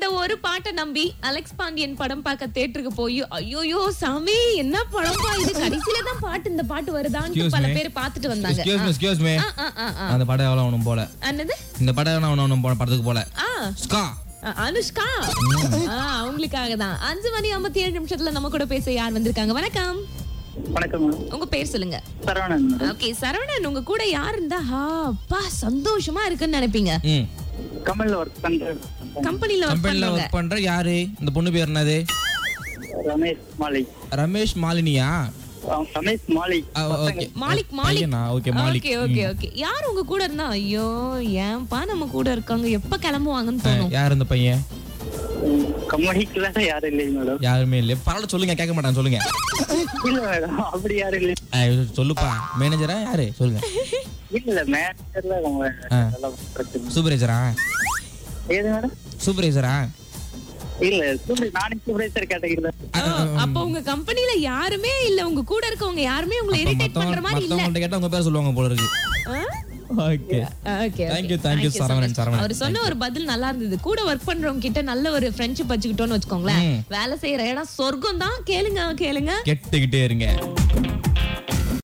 ஒரு பாட்டை நம்பி அலெக்ஸ் பாண்டியன் படம் பார்க்க தேட்டருக்கு போய் ஐயோயோ சாமி என்ன படம்பா இது கடைசியில தான் பாட்டு இந்த பாட்டு வருதான்னு Excuse பல me. பேர் பார்த்துட்டு வந்தாங்க எக்ஸ்கியூஸ் மீ எக்ஸ்கியூஸ் மீ ஆ, ஆ, ஆ, ஆ. அந்த படம் எவ்வளோ ஒன்றும் போல என்னது இந்த படம் எவ்வளோ ஒன்றும் போல படத்துக்கு போல ஆ ஸ்கா அ- அனுஷ்கா ஆ, அவங்களுக்காக தான் அஞ்சு மணி ஐம்பத்தி ஏழு நிமிஷத்துல நம்ம கூட பேச யார் வந்திருக்காங்க வணக்கம் வணக்கம் மேடம் உங்க பேர் சொல்லுங்க சரவணன் மேடம் ஓகே சரவணன் உங்க கூட யார் இருந்தா ஆ, அப்பா சந்தோஷமா இருக்குன்னு நினைப்பீங்க ம் கமல்ல ஒர்க் பண்றேன் கம்பெனில ஒர்க் கம்பெனியில் பண்றாங்க ஒர்க் பண்ற யாரு இந்த பொண்ணு பேர் என்னது ரமேஷ் மாலை ரமேஷ் மாலினியா அவன் ரமேஷ் மாலை ஓகே மாலிக் மாலிக் பையனா okay Malik okay okay okay யார் உங்க கூட இருந்தா ஐயோ ஏன்பா நம்ம கூட இருக்காங்க எப்ப கிளம்புவாங்கன்னு தோணும் யார் இந்த பையன் கம்பெனிக்குள்ள யாரும் இல்லை மேடம் யாருமே இல்லை பரவாயில்ல சொல்லுங்க கேட்க மாட்டாங்க சொல்லுங்க இல்ல மேடம் அப்படி யாரும் இல்லை அஹ், சொல்லுப்பா மேனேஜரா யாரு சொல்லுங்க இல்ல மேனேஜர்ல அவங்க ஆ. நல்லா பிரச்சனை சூப்பர்வைசரா ஏது மேடம் சூப்பர்வைசரா இல்ல சூப்பர் நானே சூப்பர்வைசர் கேட்டகிரில ஆ, அப்ப உங்க கம்பெனில யாருமே இல்ல உங்க கூட இருக்கவங்க யாருமே உங்களை இரிட்டேட் பண்ற மாதிரி இல்ல மத்தவங்கள்ட்ட கேட்டா உங்க பேர் சொல்லுவாங்க போல இருக்கு okay okay Thank you, thank you, Saravanan, Saravanan. அவர் சொன்ன ஒரு பதில் நல்லா இருந்தது கூட ஒர்க் பண்றவங்க கிட்ட நல்ல ஒரு ஃப்ரெண்ட்ஷிப் வச்சுக்கிட்டோம்னு வச்சுக்கோங்களேன் வேலை செய்யற இடம் சொர்க்கம் தான் கேளுங்க கேளுங்க கெட்டுக்கிட்டே இருங்க